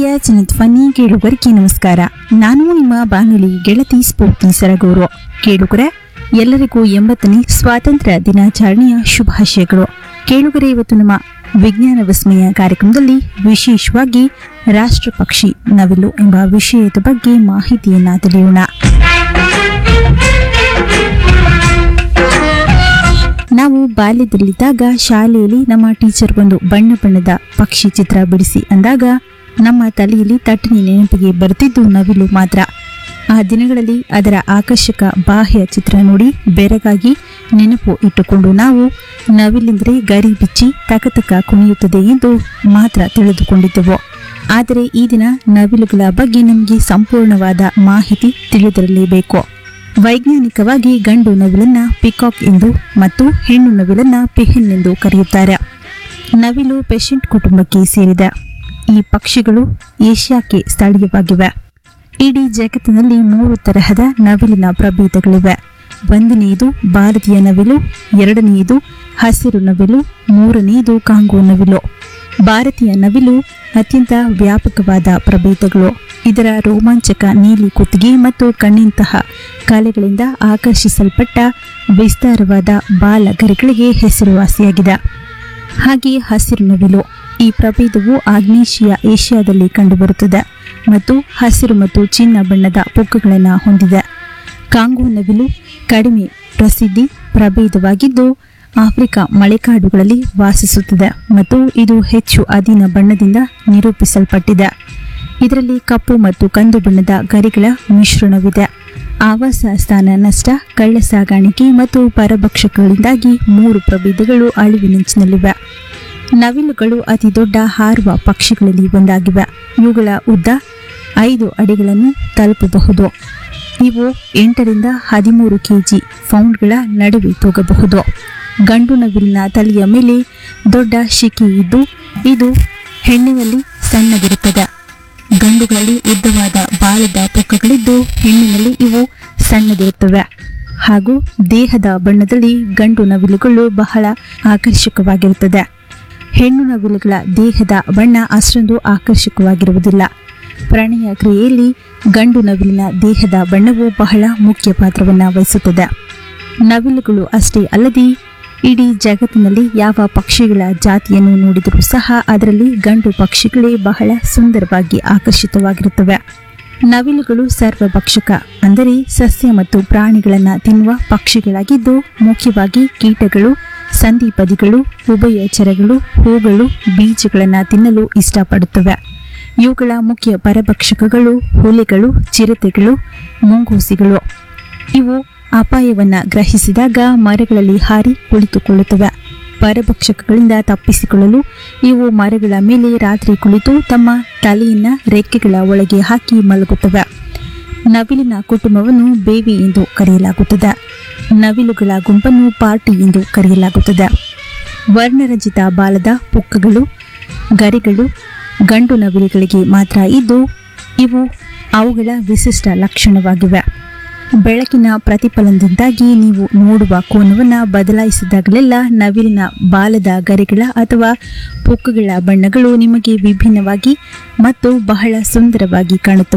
ಪ್ರೀತಿಯ ಜನಧ್ವನಿ ಕೇಳುಗರಿಗೆ ನಮಸ್ಕಾರ ನಾನು ನಿಮ್ಮ ಬಾನುಲಿ ಗೆಳತಿ ಸ್ಫೂರ್ತಿ ಸರಗೂರು ಕೇಳುಗರೆ ಎಲ್ಲರಿಗೂ ಎಂಬತ್ತನೇ ಸ್ವಾತಂತ್ರ್ಯ ದಿನಾಚರಣೆಯ ಶುಭಾಶಯಗಳು ಕೇಳುಗರೆ ಇವತ್ತು ನಮ್ಮ ವಿಜ್ಞಾನ ವಿಸ್ಮಯ ಕಾರ್ಯಕ್ರಮದಲ್ಲಿ ವಿಶೇಷವಾಗಿ ರಾಷ್ಟ್ರ ಪಕ್ಷಿ ನವಿಲು ಎಂಬ ವಿಷಯದ ಬಗ್ಗೆ ಮಾಹಿತಿಯನ್ನ ತಿಳಿಯೋಣ ನಾವು ಬಾಲ್ಯದಲ್ಲಿದ್ದಾಗ ಶಾಲೆಯಲ್ಲಿ ನಮ್ಮ ಟೀಚರ್ ಒಂದು ಬಣ್ಣ ಬಣ್ಣದ ಪಕ್ಷಿ ಚಿತ್ರ ಬಿಡಿಸಿ ಅಂದಾಗ ನಮ್ಮ ತಲೆಯಲ್ಲಿ ತಟ್ಟನೆ ನೆನಪಿಗೆ ಬರ್ತಿದ್ದು ನವಿಲು ಮಾತ್ರ ಆ ದಿನಗಳಲ್ಲಿ ಅದರ ಆಕರ್ಷಕ ಬಾಹ್ಯ ಚಿತ್ರ ನೋಡಿ ಬೆರಗಾಗಿ ನೆನಪು ಇಟ್ಟುಕೊಂಡು ನಾವು ನವಿಲೆಂದರೆ ಗರಿ ಬಿಚ್ಚಿ ತಕತಕ ಕುಣಿಯುತ್ತದೆ ಎಂದು ಮಾತ್ರ ತಿಳಿದುಕೊಂಡಿದ್ದೆವು ಆದರೆ ಈ ದಿನ ನವಿಲುಗಳ ಬಗ್ಗೆ ನಮಗೆ ಸಂಪೂರ್ಣವಾದ ಮಾಹಿತಿ ತಿಳಿದಿರಲೇಬೇಕು ವೈಜ್ಞಾನಿಕವಾಗಿ ಗಂಡು ನವಿಲನ್ನ ಪಿಕಾಕ್ ಎಂದು ಮತ್ತು ಹೆಣ್ಣು ನವಿಲನ್ನ ಪಿಹೆನ್ ಎಂದು ಕರೆಯುತ್ತಾರೆ ನವಿಲು ಪೆಷೆಂಟ್ ಕುಟುಂಬಕ್ಕೆ ಸೇರಿದೆ ಈ ಪಕ್ಷಿಗಳು ಏಷ್ಯಾಕ್ಕೆ ಸ್ಥಳೀಯವಾಗಿವೆ ಇಡೀ ಜಗತ್ತಿನಲ್ಲಿ ಮೂರು ತರಹದ ನವಿಲಿನ ಪ್ರಭೇದಗಳಿವೆ ಒಂದನೆಯದು ಭಾರತೀಯ ನವಿಲು ಎರಡನೆಯದು ಹಸಿರು ನವಿಲು ಮೂರನೆಯದು ಕಾಂಗೋ ನವಿಲು ಭಾರತೀಯ ನವಿಲು ಅತ್ಯಂತ ವ್ಯಾಪಕವಾದ ಪ್ರಭೇದಗಳು ಇದರ ರೋಮಾಂಚಕ ನೀಲಿ ಕುತ್ತಿಗೆ ಮತ್ತು ಕಣ್ಣಿಂತಹ ಕಲೆಗಳಿಂದ ಆಕರ್ಷಿಸಲ್ಪಟ್ಟ ವಿಸ್ತಾರವಾದ ಬಾಲಗರಿಗಳಿಗೆ ಹೆಸರುವಾಸಿಯಾಗಿದೆ ಹಾಗೆಯೇ ಹಸಿರು ನವಿಲು ಈ ಪ್ರಭೇದವು ಆಗ್ನೇಷಿಯಾ ಏಷ್ಯಾದಲ್ಲಿ ಕಂಡುಬರುತ್ತದೆ ಮತ್ತು ಹಸಿರು ಮತ್ತು ಚಿನ್ನ ಬಣ್ಣದ ಪುಕ್ಕಗಳನ್ನು ಹೊಂದಿದೆ ಕಾಂಗೋ ನವಿಲು ಕಡಿಮೆ ಪ್ರಸಿದ್ಧಿ ಪ್ರಭೇದವಾಗಿದ್ದು ಆಫ್ರಿಕಾ ಮಳೆಕಾಡುಗಳಲ್ಲಿ ವಾಸಿಸುತ್ತದೆ ಮತ್ತು ಇದು ಹೆಚ್ಚು ಅಧೀನ ಬಣ್ಣದಿಂದ ನಿರೂಪಿಸಲ್ಪಟ್ಟಿದೆ ಇದರಲ್ಲಿ ಕಪ್ಪು ಮತ್ತು ಕಂದು ಬಣ್ಣದ ಗರಿಗಳ ಮಿಶ್ರಣವಿದೆ ಆವಾಸ ಸ್ಥಾನ ನಷ್ಟ ಕಳ್ಳ ಸಾಗಾಣಿಕೆ ಮತ್ತು ಪರಭಕ್ಷಕಗಳಿಂದಾಗಿ ಮೂರು ಪ್ರಭೇದಗಳು ಅಳಿವಿನಂಚಿನಲ್ಲಿವೆ ನವಿಲುಗಳು ಅತಿ ದೊಡ್ಡ ಹಾರುವ ಪಕ್ಷಿಗಳಲ್ಲಿ ಒಂದಾಗಿವೆ ಇವುಗಳ ಉದ್ದ ಐದು ಅಡಿಗಳನ್ನು ತಲುಪಬಹುದು ಇವು ಎಂಟರಿಂದ ಹದಿಮೂರು ಕೆಜಿ ಪೌಂಡ್ಗಳ ನಡುವೆ ತೂಗಬಹುದು ಗಂಡು ನವಿಲಿನ ತಲೆಯ ಮೇಲೆ ದೊಡ್ಡ ಶಿಕೆ ಇದ್ದು ಇದು ಹೆಣ್ಣಿನಲ್ಲಿ ಸಣ್ಣಗಿರುತ್ತದೆ ಗಂಡುಗಳಲ್ಲಿ ಉದ್ದವಾದ ಬಾಲದ ಪುಕ್ಕಗಳಿದ್ದು ಹೆಣ್ಣಿನಲ್ಲಿ ಇವು ಸಣ್ಣದಿರುತ್ತವೆ ಹಾಗೂ ದೇಹದ ಬಣ್ಣದಲ್ಲಿ ಗಂಡು ನವಿಲುಗಳು ಬಹಳ ಆಕರ್ಷಕವಾಗಿರುತ್ತದೆ ಹೆಣ್ಣು ನವಿಲುಗಳ ದೇಹದ ಬಣ್ಣ ಅಷ್ಟೊಂದು ಆಕರ್ಷಕವಾಗಿರುವುದಿಲ್ಲ ಪ್ರಣಯ ಕ್ರಿಯೆಯಲ್ಲಿ ಗಂಡು ನವಿಲಿನ ದೇಹದ ಬಣ್ಣವು ಬಹಳ ಮುಖ್ಯ ಪಾತ್ರವನ್ನು ವಹಿಸುತ್ತದೆ ನವಿಲುಗಳು ಅಷ್ಟೇ ಅಲ್ಲದೆ ಇಡೀ ಜಗತ್ತಿನಲ್ಲಿ ಯಾವ ಪಕ್ಷಿಗಳ ಜಾತಿಯನ್ನು ನೋಡಿದರೂ ಸಹ ಅದರಲ್ಲಿ ಗಂಡು ಪಕ್ಷಿಗಳೇ ಬಹಳ ಸುಂದರವಾಗಿ ಆಕರ್ಷಿತವಾಗಿರುತ್ತವೆ ನವಿಲುಗಳು ಸರ್ವಭಕ್ಷಕ ಅಂದರೆ ಸಸ್ಯ ಮತ್ತು ಪ್ರಾಣಿಗಳನ್ನು ತಿನ್ನುವ ಪಕ್ಷಿಗಳಾಗಿದ್ದು ಮುಖ್ಯವಾಗಿ ಕೀಟಗಳು ಸಂಧಿಪದಿಗಳು ಉಭಯಚರಗಳು ಹೂಗಳು ಬೀಜಗಳನ್ನು ತಿನ್ನಲು ಇಷ್ಟಪಡುತ್ತವೆ ಇವುಗಳ ಮುಖ್ಯ ಪರಭಕ್ಷಕಗಳು ಹುಲಿಗಳು ಚಿರತೆಗಳು ಮುಂಗೂಸಿಗಳು ಇವು ಅಪಾಯವನ್ನು ಗ್ರಹಿಸಿದಾಗ ಮರಗಳಲ್ಲಿ ಹಾರಿ ಕುಳಿತುಕೊಳ್ಳುತ್ತವೆ ಪರಭಕ್ಷಕಗಳಿಂದ ತಪ್ಪಿಸಿಕೊಳ್ಳಲು ಇವು ಮರಗಳ ಮೇಲೆ ರಾತ್ರಿ ಕುಳಿತು ತಮ್ಮ ತಲೆಯನ್ನ ರೆಕ್ಕೆಗಳ ಒಳಗೆ ಹಾಕಿ ಮಲಗುತ್ತವೆ ನವಿಲಿನ ಕುಟುಂಬವನ್ನು ಬೇವಿ ಎಂದು ಕರೆಯಲಾಗುತ್ತದೆ ನವಿಲುಗಳ ಗುಂಪನ್ನು ಪಾರ್ಟಿ ಎಂದು ಕರೆಯಲಾಗುತ್ತದೆ ವರ್ಣರಂಜಿತ ಬಾಲದ ಪುಕ್ಕಗಳು ಗರಿಗಳು ಗಂಡು ನವಿಲುಗಳಿಗೆ ಮಾತ್ರ ಇದ್ದು ಇವು ಅವುಗಳ ವಿಶಿಷ್ಟ ಲಕ್ಷಣವಾಗಿವೆ ಬೆಳಕಿನ ಪ್ರತಿಫಲನದಿಂದಾಗಿ ನೀವು ನೋಡುವ ಕೋನವನ್ನು ಬದಲಾಯಿಸಿದಾಗಲೆಲ್ಲ ನವಿಲಿನ ಬಾಲದ ಗರಿಗಳ ಅಥವಾ ಪುಕ್ಕಗಳ ಬಣ್ಣಗಳು ನಿಮಗೆ ವಿಭಿನ್ನವಾಗಿ ಮತ್ತು ಬಹಳ ಸುಂದರವಾಗಿ ಕಾಣುತ್ತವೆ